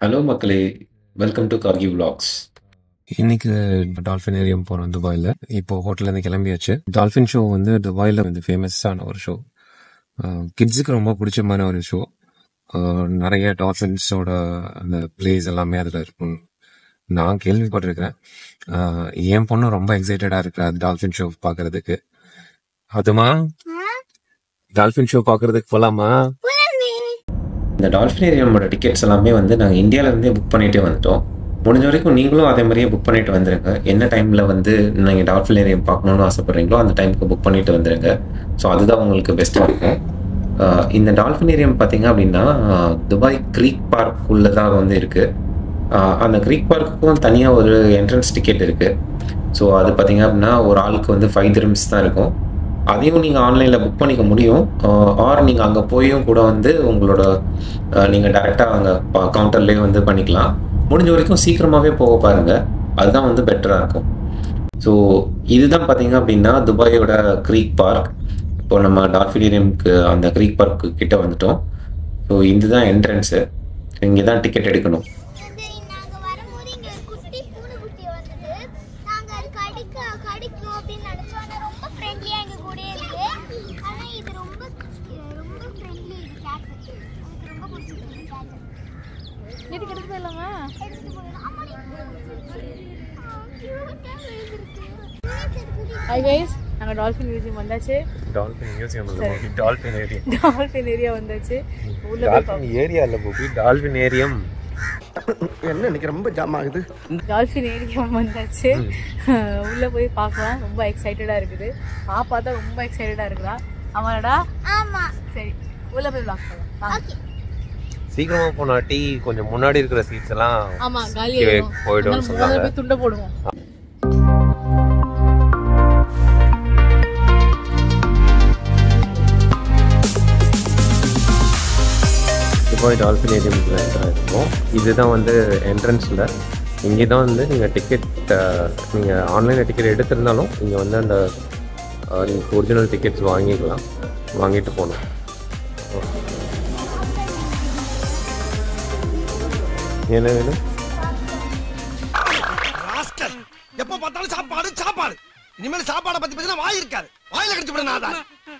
Hello மக்களே welcome to Gargi vlogs இன்னைக்கு dolphinarium போறோம் துபாயில் இப்போ ஹோட்டல்ல இருந்து கிளம்பியாச்சு டால்ஃபின் ஷோ வந்து துபாயில் வந்து ஃபேமஸான ஒரு ஷோ கிட்ஸுக்கு ரொம்ப பிடிச்சமான ஒரு ஷோ நிறைய டால்ஃபின்ஸோட அந்த பிளேஸ் எல்லாமே அதில் இருக்கும் நான் கேள்விப்பட்டிருக்கிறேன் ஆஹ் என் பொண்ணு ரொம்ப எக்ஸைட்டடாக இருக்கிறா டால்ஃபின் ஷோ பார்க்கறதுக்கு அதுமா டால்ஃபின் ஷோ பார்க்கறதுக்கு போலாமா இந்த டால்ஃபின் ஏரியாமோட டிக்கெட்ஸ் எல்லாமே வந்து நாங்கள் இந்தியாவிலேருந்தே புக் பண்ணிகிட்டே வந்துட்டோம் முடிஞ்ச வரைக்கும் நீங்களும் அதே மாதிரியே புக் பண்ணிட்டு வந்துருங்க என்ன டைமில் வந்து நீங்கள் டால்ஃபின் ஏரியம் பார்க்கணுன்னு ஆசைப்பட்றீங்களோ அந்த டைமுக்கு புக் பண்ணிட்டு வந்துருங்க ஸோ அதுதான் உங்களுக்கு பெஸ்ட்டாக இருக்கும் ஆஹ் இந்த டால்ஃபின் ஏரியம் பார்த்தீங்க அப்படின்னா ஆஹ் துபாய் க்ரீக் பார்க் உள்ளே தான் வந்து இருக்குது அந்த க்ரீக் பார்க்குக்கும் தனியாக ஒரு என்ட்ரன்ஸ் டிக்கெட் இருக்குது ஸோ அது பார்த்தீங்க அப்படின்னா ஒரு ஆளுக்கு வந்து ஃபைவ் திரம்ஸ் தான் இருக்கும் அதையும் நீங்கள் ஆன்லைனில் புக் பண்ணிக்க முடியும் ஆர் நீங்கள் அங்கே போயும் கூட வந்து உங்களோட நீங்கள் டேரெக்டாக அங்கே கவுண்டர்லேயே வந்து பண்ணிக்கலாம் முடிஞ்ச வரைக்கும் சீக்கிரமாகவே போக பாருங்கள் அதுதான் வந்து பெட்டராக இருக்கும் ஸோ இதுதான் பார்த்தீங்க அப்படின்னா துபாயோட க்ரீக் பார்க் இப்போ நம்ம டால்ஃபினேரியம்க்கு அந்த க்ரீக் பார்க்கு கிட்ட வந்துட்டோம் ஸோ இதுதான் என்ட்ரன்ஸு இங்கே தான் டிக்கெட் எடுக்கணும் வந்து நாங்க வரும்போது இங்க ஒரு குட்டி பூனைக்குட்டி வந்தது நாங்க அது கடிக்க கடிக்கும் அப்படின்னு நினைச்சோம் ஆனா ரொம்ப ஃப்ரெண்ட்லியா எங்க கூட இருக்கு ஆனா இது ரொம்ப ரொம்ப ஃப்ரெண்ட்லி இது கேட் எனக்கு ரொம்ப பிடிச்சிருக்கு கேட் வீட்டுக்கு எடுத்து போயிடலாமா எடுத்துட்டு போயிடலாம் ஆமா கியூட்டா இருக்கு ஹாய் கைஸ் நாங்கள் டால்ஃபின் மியூசியம் வந்தாச்சு dolphin museum dolphinarium dolphin area வந்தாச்சு உள்ள போய் டால்ஃபின் ஏரியா இல்லை பூபி டால்ஃபின் ஏரியம் என்ன இன்னைக்கு ரொம்ப ஜாம் ஆகுது டால்ஃபின் ஏரியா வந்தாச்சு உள்ள போய் பார்க்கலாம் ரொம்ப எக்ஸைட்டடா இருக்குது பாப்பா தான் ரொம்ப எக்ஸைட்டடா இருக்கிறா ஆமாடா ஆமா சரி உள்ள போய் vlog பண்ணலாம் வாங்க. ஓகே சீக்கிரமா போனா டீ கொஞ்சம் முன்னாடி இருக்கிற சீட்ஸ் எல்லாம் ஆமா காலி கீழே ஆயிடும் போயிடும்னு அதனால சொன்னாங்க. முதல்ல போய் துண்டை போடுவோம் துபாய் டால்ஃபின் ஏரியம் இருக்கும் இதுதான் வந்து என்ட்ரன்ஸில் இங்கே தான் வந்து நீங்கள் டிக்கெட் நீங்கள் ஆன்லைனில் டிக்கெட் எடுத்திருந்தாலும் இங்கே வந்து அந்த நீங்கள் ஒரிஜினல் டிக்கெட்ஸ் வாங்கிக்கலாம் வாங்கிட்டு போகணும் என்ன வேணும் ராஸ்கல் எப்ப பார்த்தாலும் சாப்பாடு சாப்பாடு இனிமேல் சாப்பாடை பத்தி பேசினா வாய் இருக்காது வாயில கடிச்சு விட நாதா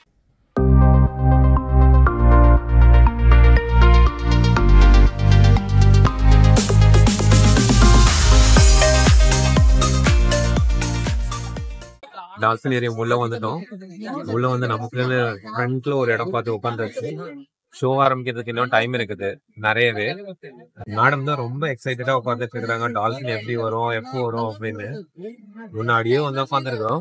டால்ஃபின் ஏரியம் உள்ள வந்துட்டோம் உள்ள வந்து நமக்கு ஃப்ரண்ட்ல ஒரு இடம் பார்த்து உட்காந்துருச்சு ஷோ ஆரம்பிக்கிறதுக்கு இன்னும் டைம் இருக்குது நிறையவே மேடம் தான் ரொம்ப எக்ஸைட்டடா உட்காந்துட்டு இருக்காங்க டால்ஃபின் எப்படி வரும் எப்போ வரும் அப்படின்னு முன்னாடியே வந்து உட்காந்துருக்கோம்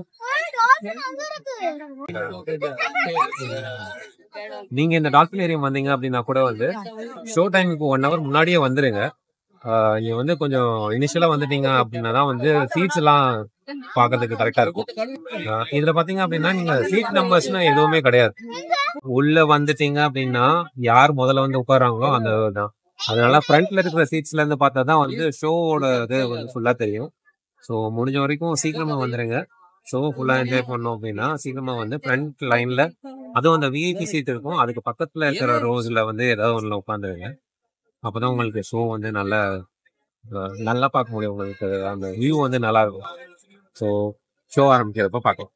நீங்க இந்த டால்ஃபின் ஏரியம் வந்தீங்க அப்படின்னா கூட வந்து ஷோ டைமுக்கு ஒன் ஹவர் முன்னாடியே வந்துருங்க ஆஹ் நீங்க வந்து கொஞ்சம் இனிஷியலா வந்துட்டீங்க அப்படின்னா தான் வந்து சீட்ஸ் எல்லாம் பார்க்கிறதுக்கு கரெக்டா இருக்கும் ஆஹ் இதுல பாத்தீங்க அப்படின்னா நீங்க சீட் நம்பர்ஸ்னு எதுவுமே கிடையாது உள்ள வந்துட்டீங்க அப்படின்னா யார் முதல்ல வந்து உட்காராங்களோ அந்த தான் அதனால ஃப்ரண்ட்ல இருக்கிற சீட்ஸ்ல இருந்து பார்த்தா தான் வந்து ஷோவோட இது வந்து ஃபுல்லா தெரியும் ஸோ முடிஞ்ச வரைக்கும் சீக்கிரமா வந்துருங்க ஷோ ஃபுல்லா என்ஜாய் பண்ணோம் அப்படின்னா சீக்கிரமா வந்து ஃப்ரண்ட் லைன்ல அதுவும் அந்த விஐபி சீட் இருக்கும் அதுக்கு பக்கத்துல இருக்கிற ரோஸ்ல வந்து ஏதாவது ஒண்ணுல உட்காந்துருங்க அப்பதான் உங்களுக்கு ஷோ வந்து நல்லா அஹ் நல்லா பார்க்க முடியும் உங்களுக்கு அந்த வியூ வந்து நல்லா இருக்கும் ஸோ ஷோ ஆரம்பிக்கிறப்ப பார்க்கலாம்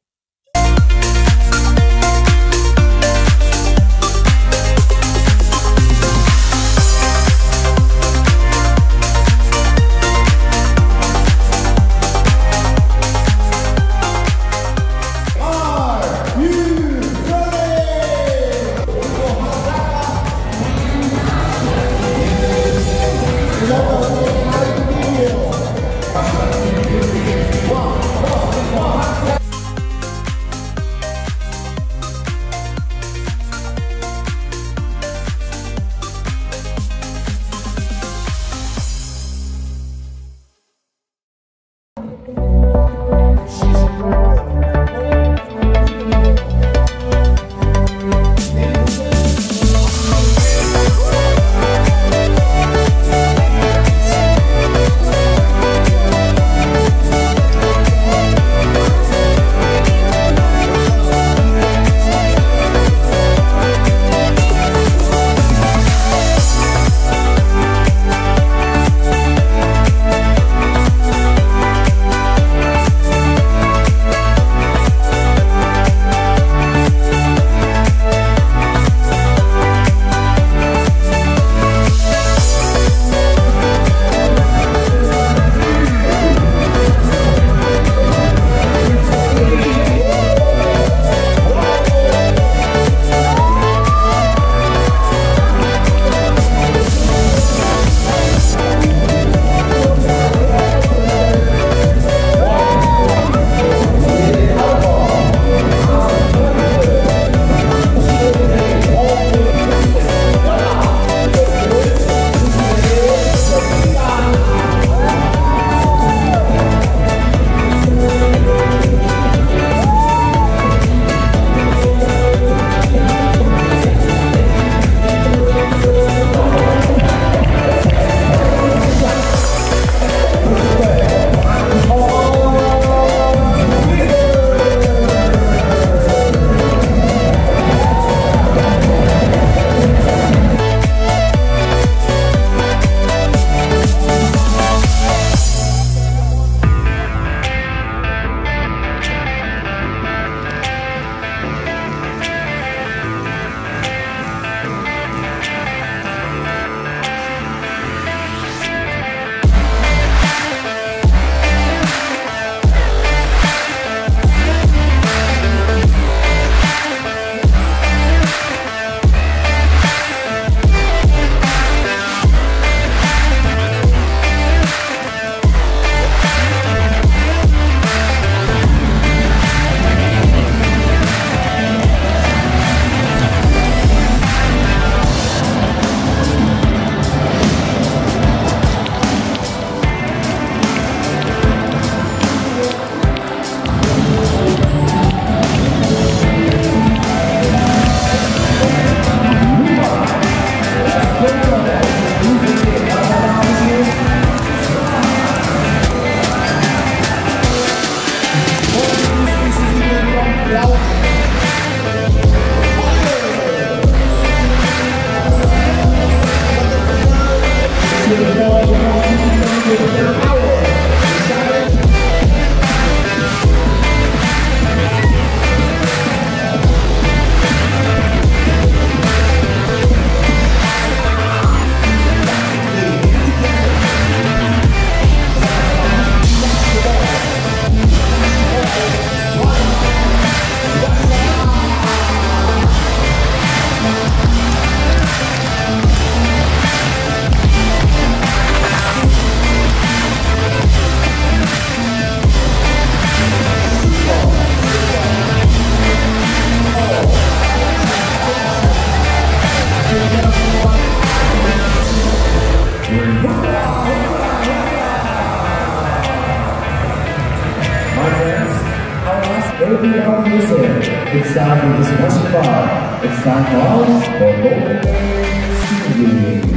My friends, I ask everyone listening, it's time for this much fun. It's time now for local singing.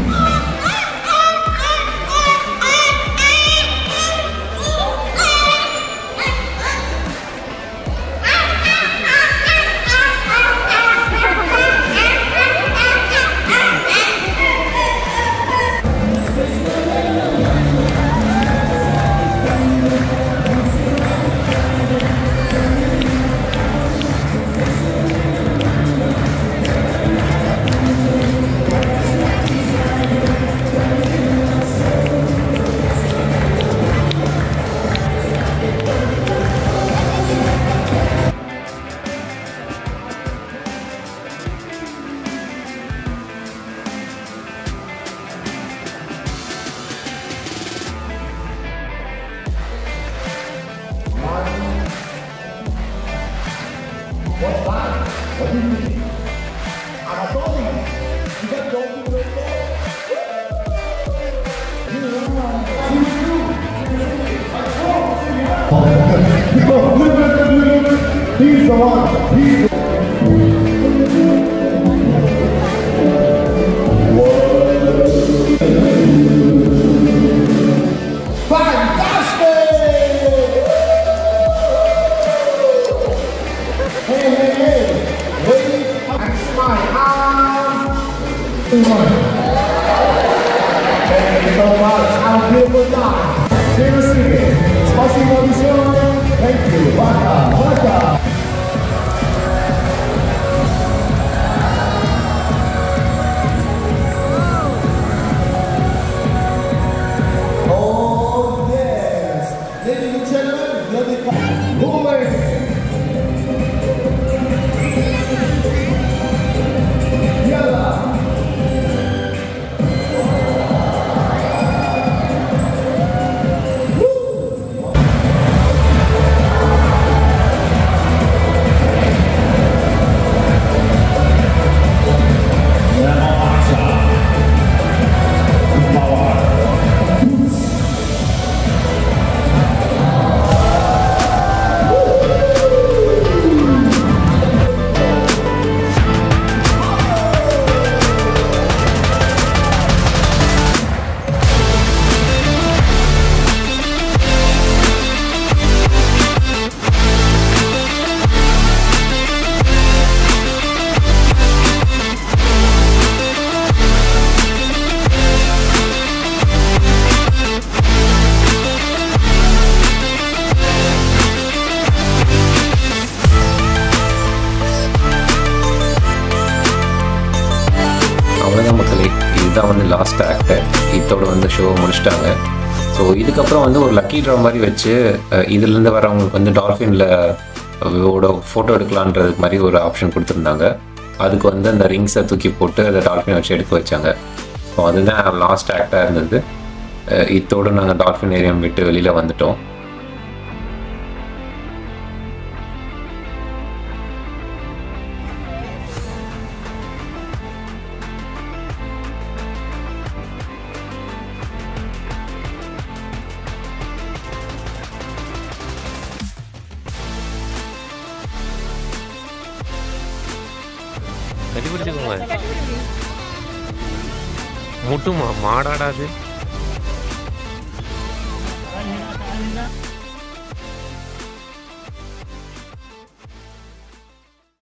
He's the one. He's the Fantastic! Hey, hey, hey! Wave and smile. Ah! Thank you so much. Have a beautiful time. Seriously. Спасибо большое. Thank you. Пока. Пока. Oh, yes. Ladies and gentlemen, let me come. Moving. Yalla. அவ்வளோதான் மக்களே இதுதான் வந்து last actor இதோட வந்து show முடிச்சிட்டாங்க so இதுக்கப்புறம் வந்து ஒரு லக்கி ட்ரா மாதிரி வச்சு அஹ், இதுலேருந்து வரவங்களுக்கு வந்து டால்ஃபினில் ஓட ஃபோட்டோ எடுக்கலான்றது மாதிரி ஒரு ஆப்ஷன் கொடுத்துருந்தாங்க அதுக்கு வந்து அந்த ரிங்ஸை தூக்கி போட்டு அதை டால்ஃபினை வச்சு எடுக்க வச்சாங்க ஸோ அதுதான் லாஸ்ட் ஆக்டாக இருந்தது அஹ், இதோட நாங்கள் டால்ஃபின் ஏரியம் விட்டு வெளியில் வந்துட்டோம் கட்டி பிடிச்சிக்கோங்க முட்டுமா மாடாடாது